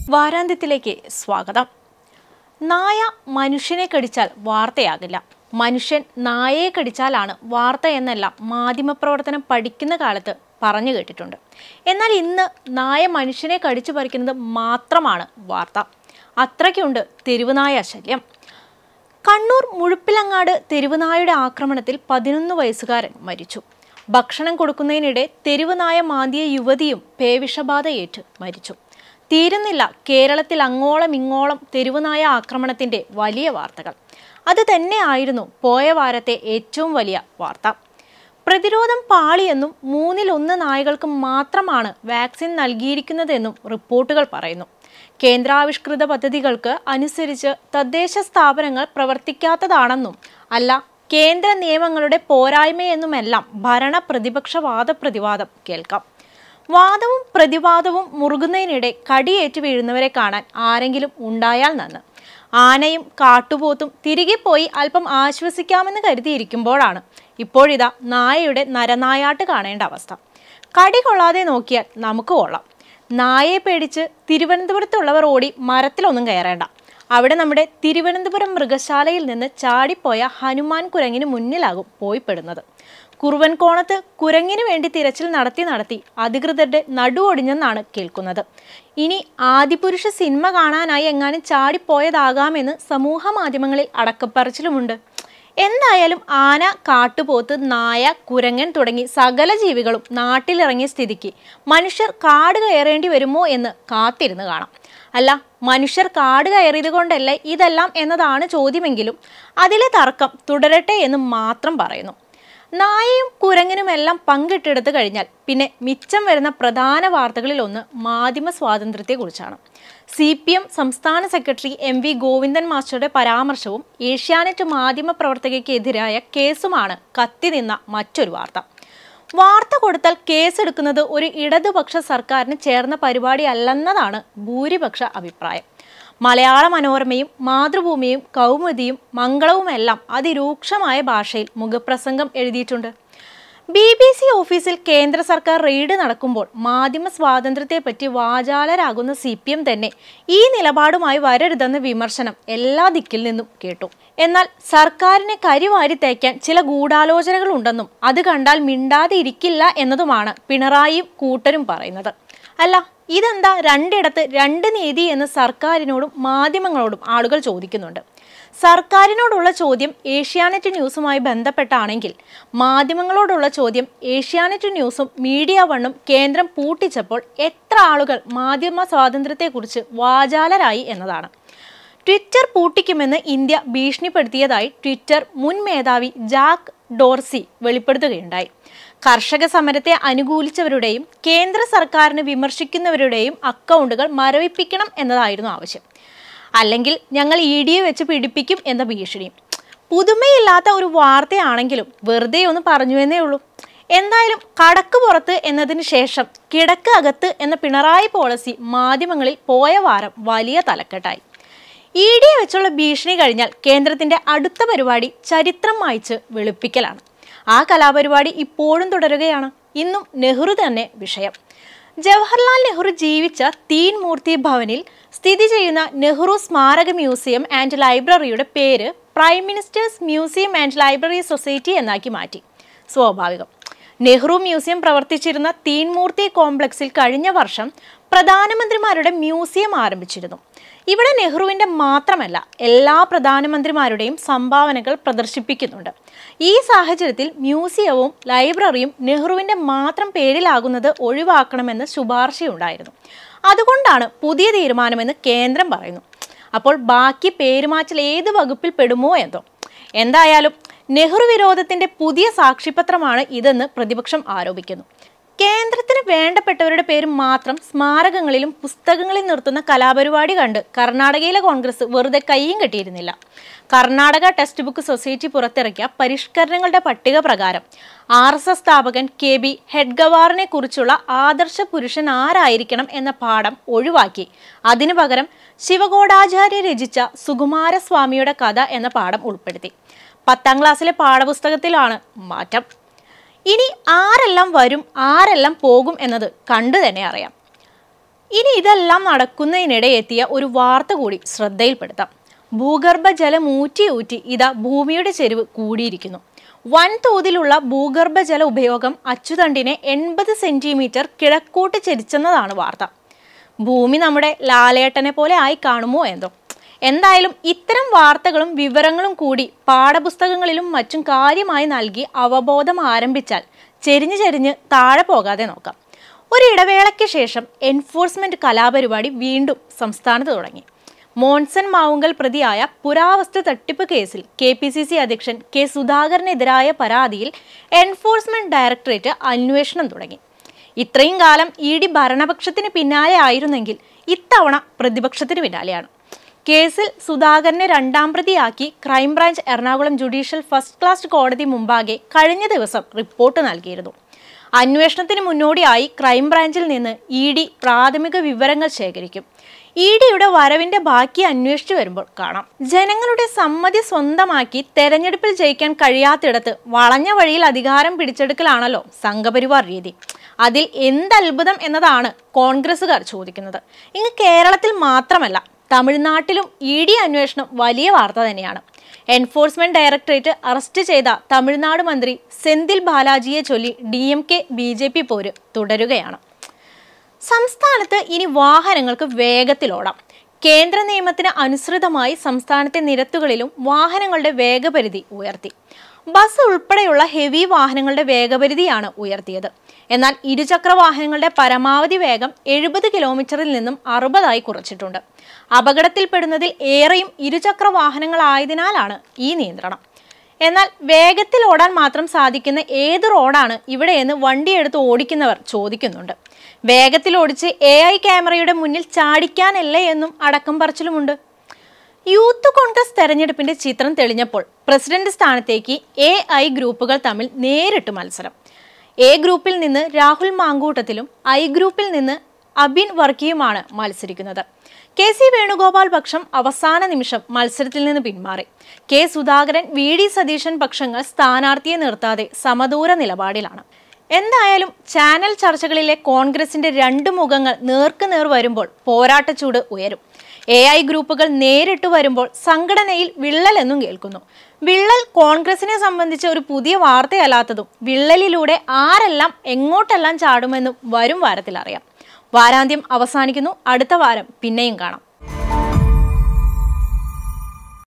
വാരാന്ത്യത്തിലേക്ക് സ്വാഗതം നായ മനുഷ്യനെ കടിച്ചാൽ വാർത്തയാകില്ല മനുഷ്യൻ നായയെ കടിച്ചാലാണ് വാർത്ത എന്നെല്ലാം മാധ്യമപ്രവർത്തനം പഠിക്കുന്ന കാലത്ത് പറഞ്ഞു കേട്ടിട്ടുണ്ട് എന്നാൽ ഇന്ന് നായ മനുഷ്യനെ കടിച്ചു പറിക്കുന്നത് മാത്രമാണ് വാർത്ത അത്രയ്ക്കുണ്ട് തെരുവുനായ ശല്യം കണ്ണൂർ മുഴുപ്പിലങ്ങാട് തെരുവുനായയുടെ ആക്രമണത്തിൽ പതിനൊന്ന് വയസ്സുകാരൻ മരിച്ചു ഭക്ഷണം കൊടുക്കുന്നതിനിടെ തെരുവുനായ മാന്തിയ യുവതിയും പേവിഷബാധയേറ്റ് മരിച്ചു തീരുന്നില്ല കേരളത്തിൽ അങ്ങോളം ഇങ്ങോളം തെരുവുനായ ആക്രമണത്തിന്റെ വലിയ വാർത്തകൾ അത് തന്നെയായിരുന്നു പോയ വാരത്തെ ഏറ്റവും വലിയ വാർത്ത പ്രതിരോധം പാളിയെന്നും മൂന്നിലൊന്ന് നായകൾക്ക് മാത്രമാണ് വാക്സിൻ നൽകിയിരിക്കുന്നതെന്നും റിപ്പോർട്ടുകൾ പറയുന്നു കേന്ദ്രാവിഷ്കൃത പദ്ധതികൾക്ക് അനുസരിച്ച് തദ്ദേശ സ്ഥാപനങ്ങൾ പ്രവർത്തിക്കാത്തതാണെന്നും അല്ല കേന്ദ്ര നിയമങ്ങളുടെ പോരായ്മയെന്നുമെല്ലാം ഭരണ പ്രതിപക്ഷ വാദപ്രതിവാദം കേൾക്കാം വാദവും പ്രതിവാദവും മുറുകുന്നതിനിടെ കടിയേറ്റ് വീഴുന്നവരെ കാണാൻ ആരെങ്കിലും ഉണ്ടായാൽ നന്ന് ആനയും കാട്ടുപോത്തും തിരികെ പോയി അല്പം ആശ്വസിക്കാമെന്ന് കരുതിയിരിക്കുമ്പോഴാണ് ഇപ്പോഴിതാ നായയുടെ നരനായാട്ട് കാണേണ്ട അവസ്ഥ കടി കൊള്ളാതെ നോക്കിയാൽ നമുക്ക് കൊള്ളാം നായയെ പേടിച്ച് തിരുവനന്തപുരത്തുള്ളവർ ഓടി മരത്തിലൊന്നും കയറേണ്ട അവിടെ നമ്മുടെ തിരുവനന്തപുരം മൃഗശാലയിൽ നിന്ന് ചാടിപ്പോയ ഹനുമാൻ കുരങ്ങിന് മുന്നിലാകും പോയി പെടുന്നത് കുറുവൻകോണത്ത് കുരങ്ങിന് വേണ്ടി തിരച്ചിൽ നടത്തി നടത്തി അധികൃതരുടെ നടു ഒടിഞ്ഞെന്നാണ് കേൾക്കുന്നത് ഇനി ആദിപുരുഷ സിനിമ കാണാനായി എങ്ങാനും ചാടിപ്പോയതാകാമെന്ന് സമൂഹ മാധ്യമങ്ങളിൽ അടക്കപ്പറച്ചിലുമുണ്ട് എന്തായാലും ആന കാട്ടുപോത്ത് നായ കുരങ്ങൻ തുടങ്ങി സകല ജീവികളും നാട്ടിലിറങ്ങിയ സ്ഥിതിക്ക് മനുഷ്യർ കാട് കയറേണ്ടി വരുമോ എന്ന് കാത്തിരുന്ന് കാണാം അല്ല മനുഷ്യർ കാട് കയറിയത് കൊണ്ടല്ലേ ഇതെല്ലാം എന്നതാണ് ചോദ്യമെങ്കിലും അതിലെ തർക്കം തുടരട്ടെ എന്ന് മാത്രം പറയുന്നു നായയും കുരങ്ങനുമെല്ലാം പങ്കിട്ടെടുത്തു കഴിഞ്ഞാൽ പിന്നെ മിച്ചം വരുന്ന പ്രധാന വാർത്തകളിൽ ഒന്ന് മാധ്യമ സ്വാതന്ത്ര്യത്തെക്കുറിച്ചാണ് സി പി എം സംസ്ഥാന സെക്രട്ടറി എം വി ഗോവിന്ദൻ മാസ്റ്ററുടെ പരാമർശവും ഏഷ്യാനെറ്റ് മാധ്യമ പ്രവർത്തകയ്ക്കെതിരായ കേസുമാണ് കത്തിനിന്ന മറ്റൊരു വാർത്ത വാർത്ത കൊടുത്താൽ കേസെടുക്കുന്നത് ഒരു ഇടതുപക്ഷ സർക്കാരിന് ചേർന്ന പരിപാടിയല്ലെന്നതാണ് ഭൂരിപക്ഷ അഭിപ്രായം മലയാള മനോരമയും മാതൃഭൂമിയും കൗമുദിയും മംഗളവുമെല്ലാം അതിരൂക്ഷമായ ഭാഷയിൽ മുഖപ്രസംഗം എഴുതിയിട്ടുണ്ട് ബി ബി സി ഓഫീസിൽ കേന്ദ്ര സർക്കാർ റെയ്ഡ് നടക്കുമ്പോൾ മാധ്യമ സ്വാതന്ത്ര്യത്തെപ്പറ്റി വാചാലരാകുന്ന സി പി എം തന്നെ ഈ നിലപാടുമായി വരരുതെന്ന വിമർശനം എല്ലാ ദിക്കിൽ നിന്നും കേട്ടു എന്നാൽ സർക്കാരിനെ കരിവാരി തേക്കാൻ ചില ഗൂഢാലോചനകൾ ഉണ്ടെന്നും അത് കണ്ടാൽ മിണ്ടാതെ ഇരിക്കില്ല എന്നതുമാണ് പിണറായിയും കൂട്ടരും പറയുന്നത് അല്ല ഇതെന്താ രണ്ടിടത്ത് രണ്ട് നീതി എന്ന് സർക്കാരിനോടും മാധ്യമങ്ങളോടും ആളുകൾ ചോദിക്കുന്നുണ്ട് സർക്കാരിനോടുള്ള ചോദ്യം ഏഷ്യാനെറ്റ് ന്യൂസുമായി ബന്ധപ്പെട്ടാണെങ്കിൽ മാധ്യമങ്ങളോടുള്ള ചോദ്യം ഏഷ്യാനെറ്റ് ന്യൂസും മീഡിയ വണ്ണും കേന്ദ്രം പൂട്ടിച്ചപ്പോൾ എത്ര ആളുകൾ മാധ്യമ സ്വാതന്ത്ര്യത്തെക്കുറിച്ച് വാചാലരായി എന്നതാണ് ട്വിറ്റർ പൂട്ടിക്കുമെന്ന് ഇന്ത്യ ഭീഷണിപ്പെടുത്തിയതായി ട്വിറ്റർ മുൻ മേധാവി ജാക്ക് ഡോർസി വെളിപ്പെടുത്തുകയുണ്ടായി കർഷക സമരത്തെ അനുകൂലിച്ചവരുടെയും കേന്ദ്ര സർക്കാരിനെ വിമർശിക്കുന്നവരുടെയും അക്കൗണ്ടുകൾ മരവിപ്പിക്കണം എന്നതായിരുന്നു ആവശ്യം അല്ലെങ്കിൽ ഞങ്ങൾ ഇ ഡിയെ വെച്ച് പിടിപ്പിക്കും എന്ന ഭീഷണിയും പുതുമയില്ലാത്ത ഒരു വാർത്തയാണെങ്കിലും വെറുതെ ഒന്ന് പറഞ്ഞു എന്നേ ഉള്ളൂ എന്തായാലും കടക്ക് പുറത്ത് എന്നതിന് ശേഷം കിടക്ക് അകത്ത് എന്ന പിണറായി പോളിസി മാധ്യമങ്ങളിൽ പോയ വാരം വലിയ തലക്കെട്ടായി ഇ ഡിയെ വെച്ചുള്ള ഭീഷണി കഴിഞ്ഞാൽ കേന്ദ്രത്തിന്റെ അടുത്ത പരിപാടി ചരിത്രം വായിച്ച് വെളുപ്പിക്കലാണ് ആ കലാപരിപാടി ഇപ്പോഴും തുടരുകയാണ് ഇന്നും നെഹ്റു തന്നെ വിഷയം ജവഹർലാൽ നെഹ്റു ജീവിച്ച തീൻ മൂർത്തി ഭവനിൽ സ്ഥിതി ചെയ്യുന്ന നെഹ്റു സ്മാരക മ്യൂസിയം ആൻഡ് ലൈബ്രറിയുടെ പേര് prime ministers museum and library society എന്നാക്കി മാറ്റി സ്വാഭാവികം നെഹ്റു മ്യൂസിയം പ്രവർത്തിച്ചിരുന്ന തീൻമൂർത്തി കോംപ്ലക്സിൽ കഴിഞ്ഞ വർഷം പ്രധാനമന്ത്രിമാരുടെ മ്യൂസിയം ആരംഭിച്ചിരുന്നു ഇവിടെ നെഹ്റുവിൻ്റെ മാത്രമല്ല എല്ലാ പ്രധാനമന്ത്രിമാരുടെയും സംഭാവനകൾ പ്രദർശിപ്പിക്കുന്നുണ്ട് ഈ സാഹചര്യത്തിൽ മ്യൂസിയവും ലൈബ്രറിയും നെഹ്റുവിൻ്റെ മാത്രം പേരിലാകുന്നത് ഒഴിവാക്കണമെന്ന് ശുപാർശയുണ്ടായിരുന്നു അതുകൊണ്ടാണ് പുതിയ തീരുമാനമെന്ന് കേന്ദ്രം പറയുന്നു അപ്പോൾ ബാക്കി പേരുമാറ്റൽ ഏത് വകുപ്പിൽ പെടുമോ എന്തോ എന്തായാലും നെഹ്റു വിരോധത്തിന്റെ പുതിയ സാക്ഷിപത്രമാണ് ഇതെന്ന് പ്രതിപക്ഷം ആരോപിക്കുന്നു കേന്ദ്രത്തിന് വേണ്ടപ്പെട്ടവരുടെ പേര് മാത്രം സ്മാരകങ്ങളിലും പുസ്തകങ്ങളിൽ നിർത്തുന്ന കലാപരിപാടി കണ്ട് കർണാടകയിലെ കോൺഗ്രസ് വെറുതെ കൈയും കെട്ടിയിരുന്നില്ല കർണാടക ടെക്സ്റ്റ് ബുക്ക് സൊസൈറ്റി പുറത്തിറക്കിയ പരിഷ്കരണങ്ങളുടെ പട്ടിക പ്രകാരം ആർ എസ് എസ് സ്ഥാപകൻ കെ ബി ഹെഡ്ഗവാറിനെ കുറിച്ചുള്ള ആദർശ പുരുഷൻ ആരായിരിക്കണം എന്ന പാഠം ഒഴിവാക്കി അതിനു പകരം ശിവകോടാചാര്യ രചിച്ച സുകുമാരസ്വാമിയുടെ കഥ എന്ന പാഠം ഉൾപ്പെടുത്തി പത്താം ക്ലാസ്സിലെ പാഠപുസ്തകത്തിലാണ് മാറ്റം ഇനി ആരെല്ലാം വരും ആരെല്ലാം പോകും എന്നത് കണ്ടു തന്നെ അറിയാം ഇനി ഇതെല്ലാം നടക്കുന്നതിനിടെ എത്തിയ ഒരു വാർത്ത കൂടി ശ്രദ്ധയിൽപ്പെടുത്താം ഭൂഗർഭജലം ഊറ്റി ഊറ്റി ഇതാ ഭൂമിയുടെ ചെരുവ് കൂടിയിരിക്കുന്നു വൻതോതിലുള്ള ഭൂഗർഭജല ഉപയോഗം അച്ചുതണ്ടിനെ എൺപത് സെന്റിമീറ്റർ കിഴക്കോട്ട് ചരിച്ചെന്നതാണ് വാർത്ത ഭൂമി നമ്മുടെ ലാലേട്ടനെ പോലെ ആയി കാണുമോ എന്തോ എന്തായാലും ഇത്തരം വാർത്തകളും വിവരങ്ങളും കൂടി പാഠപുസ്തകങ്ങളിലും മറ്റും കാര്യമായി നൽകി അവബോധം ആരംഭിച്ചാൽ ചെരിഞ്ഞ് ചെരിഞ്ഞ് താഴെ പോകാതെ നോക്കാം ഒരു ഇടവേളയ്ക്ക് ശേഷം എൻഫോഴ്സ്മെന്റ് കലാപരിപാടി വീണ്ടും സംസ്ഥാനത്ത് തുടങ്ങി മോൺസൺ മാവുങ്കൽ പ്രതിയായ പുരാവസ്തു തട്ടിപ്പ് കേസിൽ കെ പി സി സി അധ്യക്ഷൻ കെ സുധാകരനെതിരായ പരാതിയിൽ എൻഫോഴ്സ്മെന്റ് ഡയറക്ടറേറ്റ് അന്വേഷണം തുടങ്ങി ഇത്രയും കാലം ഇ ഡി ഭരണപക്ഷത്തിന് പിന്നാലെ ആയിരുന്നെങ്കിൽ ഇത്തവണ പ്രതിപക്ഷത്തിന് പിന്നാലെയാണ് കേസിൽ സുധാകരനെ രണ്ടാം പ്രതിയാക്കി crime branch Ernakulam judicial first class കോടതി മുമ്പാകെ കഴിഞ്ഞ ദിവസം റിപ്പോർട്ട് നൽകിയിരുന്നു അന്വേഷണത്തിന് മുന്നോടിയായി ക്രൈംബ്രാഞ്ചിൽ നിന്ന് ഇ ഡി പ്രാഥമിക വിവരങ്ങൾ ശേഖരിക്കും ഇ ഡിയുടെ വരവിന്റെ ബാക്കി അന്വേഷിച്ചു വരുമ്പോൾ കാണാം ജനങ്ങളുടെ സമ്മതി സ്വന്തമാക്കി തെരഞ്ഞെടുപ്പിൽ ജയിക്കാൻ കഴിയാത്തിടത്ത് വളഞ്ഞ വഴിയിൽ അധികാരം പിടിച്ചെടുക്കലാണല്ലോ സംഘപരിവാർ രീതി അതിൽ എന്തത്ഭുതം എന്നതാണ് കോൺഗ്രസുകാർ ചോദിക്കുന്നത് ഇങ്ങ് കേരളത്തിൽ മാത്രമല്ല തമിഴ്നാട്ടിലും ഇ ഡി അന്വേഷണം വലിയ വാർത്ത തന്നെയാണ് എൻഫോഴ്സ്മെന്റ് ഡയറക്ടറേറ്റ് അറസ്റ്റ് ചെയ്ത തമിഴ്നാട് മന്ത്രി സെന്തിൽ ബാലാജിയെ ചൊല്ലി D M K B J P പോര് തുടരുകയാണ് സംസ്ഥാനത്ത് ഇനി വാഹനങ്ങൾക്ക് വേഗത്തിലോടാം കേന്ദ്ര നിയമത്തിന് അനുസൃതമായി സംസ്ഥാനത്തെ നിരത്തുകളിലും വാഹനങ്ങളുടെ വേഗപരിധി ഉയർത്തി ബസ് ഉൾപ്പെടെയുള്ള ഹെവി വാഹനങ്ങളുടെ വേഗപരിധിയാണ് ഉയർത്തിയത് എന്നാൽ ഇരുചക്ര വാഹനങ്ങളുടെ പരമാവധി വേഗം എഴുപത് കിലോമീറ്ററിൽ നിന്നും അറുപതായി കുറച്ചിട്ടുണ്ട് അപകടത്തിൽപ്പെടുന്നതിൽ ഏറെയും ഇരുചക്ര വാഹനങ്ങളായതിനാലാണ് ഈ നിയന്ത്രണം എന്നാൽ വേഗത്തിൽ ഓടാൻ മാത്രം സാധിക്കുന്ന ഏത് റോഡാണ് ഇവിടെയെന്ന് വണ്ടിയെടുത്ത് ഓടിക്കുന്നവർ ചോദിക്കുന്നുണ്ട് വേഗത്തിൽ ഓടിച്ച് എ ഐ ക്യാമറയുടെ മുന്നിൽ ചാടിക്കാനല്ലേ എന്നും അടക്കം പറച്ചിലുമുണ്ട് യൂത്ത് കോൺഗ്രസ് തെരഞ്ഞെടുപ്പിന്റെ ചിത്രം തെളിഞ്ഞപ്പോൾ പ്രസിഡന്റ് സ്ഥാനത്തേക്ക് എ ഐ ഗ്രൂപ്പുകൾ തമ്മിൽ നേരിട്ട് മത്സരം എ ഗ്രൂപ്പിൽ നിന്ന് രാഹുൽ മാങ്കൂട്ടത്തിലും ഐ ഗ്രൂപ്പിൽ നിന്ന് അബിൻ വർക്കിയുമാണ് മത്സരിക്കുന്നത് കെ സി വേണുഗോപാൽ പക്ഷം അവസാന നിമിഷം മത്സരത്തിൽ നിന്ന് പിന്മാറി K Sudhakaran V D Satheesan പക്ഷങ്ങൾ സ്ഥാനാർത്ഥിയെ നിർത്താതെ സമദൂര നിലപാടിലാണ് എന്തായാലും ചാനൽ ചർച്ചകളിലെ കോൺഗ്രസിന്റെ രണ്ട് മുഖങ്ങൾ നേർക്കുനേർ വരുമ്പോൾ പോരാട്ടച്ചൂട് ഉയരും എ ഐ ഗ്രൂപ്പുകൾ നേരിട്ട് വരുമ്പോൾ സംഘടനയിൽ വിള്ളൽ എന്നും കേൾക്കുന്നു വിള്ളൽ കോൺഗ്രസിനെ സംബന്ധിച്ച് ഒരു പുതിയ വാർത്തയല്ലാത്തതും വിള്ളലിലൂടെ ആരെല്ലാം എങ്ങോട്ടെല്ലാം ചാടുമെന്നും വരും വാരത്തിൽ അറിയാം വാരാന്ത്യം അവസാനിക്കുന്നു അടുത്ത വാരം പിന്നെയും കാണാം